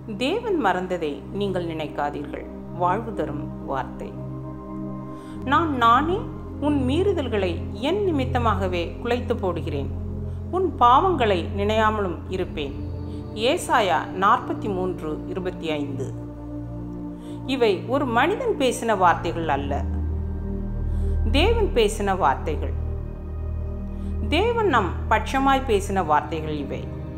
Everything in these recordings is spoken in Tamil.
தேவன் மறந்ததை நீங்கள் நினைக்காதீர்கள் வாழ்வு தரும் வார்த்தை நான் நானே உன் மீறுதல்களை என் நிமித்தமாகவே குலைத்து போடுகிறேன் உன் பாவங்களை நினையாமலும் இருப்பேன் ஏசாயா நாற்பத்தி மூன்று இருபத்தி ஐந்து இவை ஒரு மனிதன் பேசின வார்த்தைகள் அல்ல தேவன் பேசின வார்த்தைகள் தேவன் நம் பட்சமாய் பேசின வார்த்தைகள் இவை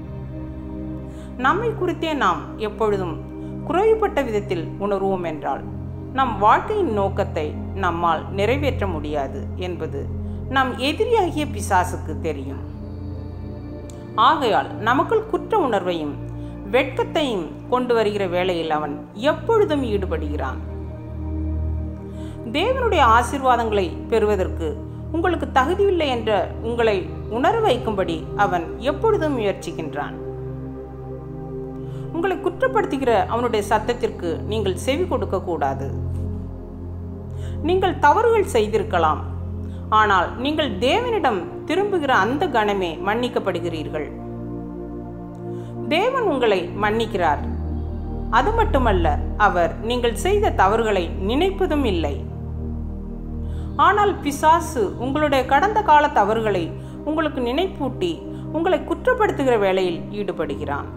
நம்மை குறித்தே நாம் எப்பொழுதும் குறைவுபட்ட விதத்தில் உணர்வோம் என்றால் நம் வாழ்க்கையின் நோக்கத்தை நம்மால் நிறைவேற்ற முடியாது என்பது நம் எதிரியாகிய பிசாசுக்கு தெரியும் ஆகையால் நமக்குள் குற்ற உணர்வையும் வெட்கத்தையும் கொண்டு வருகிற வேளையில் அவன் எப்பொழுதும் ஈடுபடுகிறான் தேவனுடைய ஆசீர்வாதங்களை பெறுவதற்கு உங்களுக்கு தகுதியில்லை என்ற உங்களை உணர வைக்கும்படி அவன் எப்பொழுதும் முயற்சிக்கின்றான் உங்களை குற்றப்படுத்துகிற அவனுடைய சத்தத்திற்கு நீங்கள் செவி கொடுக்க கூடாது நீங்கள் தவறுகள் செய்திருக்கலாம் ஆனால் நீங்கள் தேவனிடம் திரும்புகிற அந்த கணமே மன்னிக்கப்படுகிறீர்கள் தேவன் உங்களை மன்னிக்கிறார் அது மட்டுமல்ல அவர் நீங்கள் செய்த தவறுகளை நினைப்பதும் இல்லை ஆனால் பிசாசு உங்களுடைய கடந்த கால தவறுகளை உங்களுக்கு நினைப்பூட்டி உங்களை குற்றப்படுத்துகிற வேளையில் ஈடுபடுகிறான்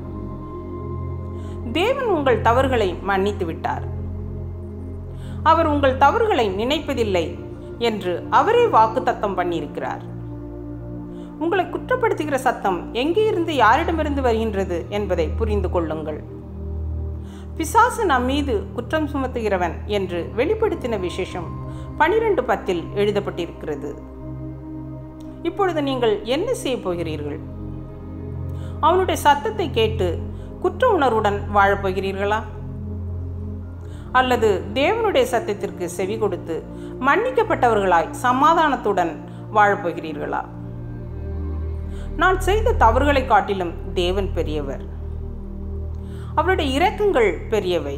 தேவன் உங்கள் தவறுகளை மன்னித்து விட்டார் அவர் உங்கள் தவறுகளை நினைப்பதில்லை என்று அவரே வாக்குத்தத்தம் பண்ணியிருக்கிறார் உங்களை குற்றப்படுத்துகிற சத்தம் எங்கே இருந்து யாரிடமிருந்து வருகின்றது என்பதை புரிந்து கொள்ளுங்கள் பிசாசு நம் மீது குற்றம் சுமத்துகிறவன் என்று வெளிப்படுத்தின விசேஷம் பனிரெண்டு பத்தில் எழுதப்பட்டிருக்கிறது இப்பொழுது நீங்கள் என்ன செய்ய போகிறீர்கள் அவனுடைய சத்தத்தை கேட்டு குற்ற உணர்வுடன் வாழப்போகிறீர்களா அல்லது தேவனுடைய சத்தத்திற்கு செவி கொடுத்து மன்னிக்கப்பட்டவர்களாய் சமாதானத்துடன் வாழப்போகிறீர்களா நான் செய்த தவறுகளை காட்டிலும் தேவன் பெரியவர் அவருடைய இரக்கங்கள் பெரியவை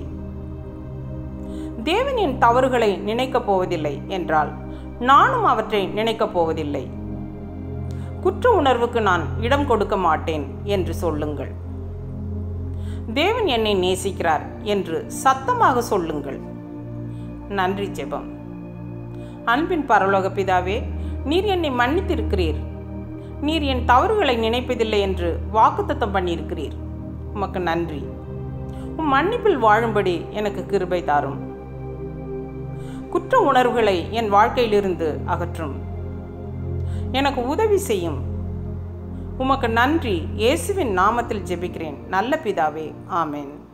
தேவன் என் தவறுகளை நினைக்கப் போவதில்லை என்றால் நானும் அவற்றை நினைக்கப் போவதில்லை குற்ற உணர்வுக்கு நான் இடம் கொடுக்க மாட்டேன் என்று சொல்லுங்கள் தேவன் என்னை நேசிக்கிறார் என்று சத்தமாக சொல்லுங்கள் நன்றி ஜெபம் அன்பின் பரலோக பிதாவே நீர் என்னை மன்னித்திருக்கிறீர் நீர் என் தவறுகளை நினைப்பதில்லை என்று வாக்குத்தத்தம் பண்ணியிருக்கிறீர் உமக்கு நன்றி உம் மன்னிப்பில் வாழும்படி எனக்கு கிருபை தாரும் குற்ற உணர்வுகளை என் வாழ்க்கையிலிருந்து அகற்றும் எனக்கு உதவி செய்யும் உமக்கு நன்றி இயேசுவின் நாமத்தில் ஜெபிக்கிறேன் நல்ல பிதாவே ஆமென்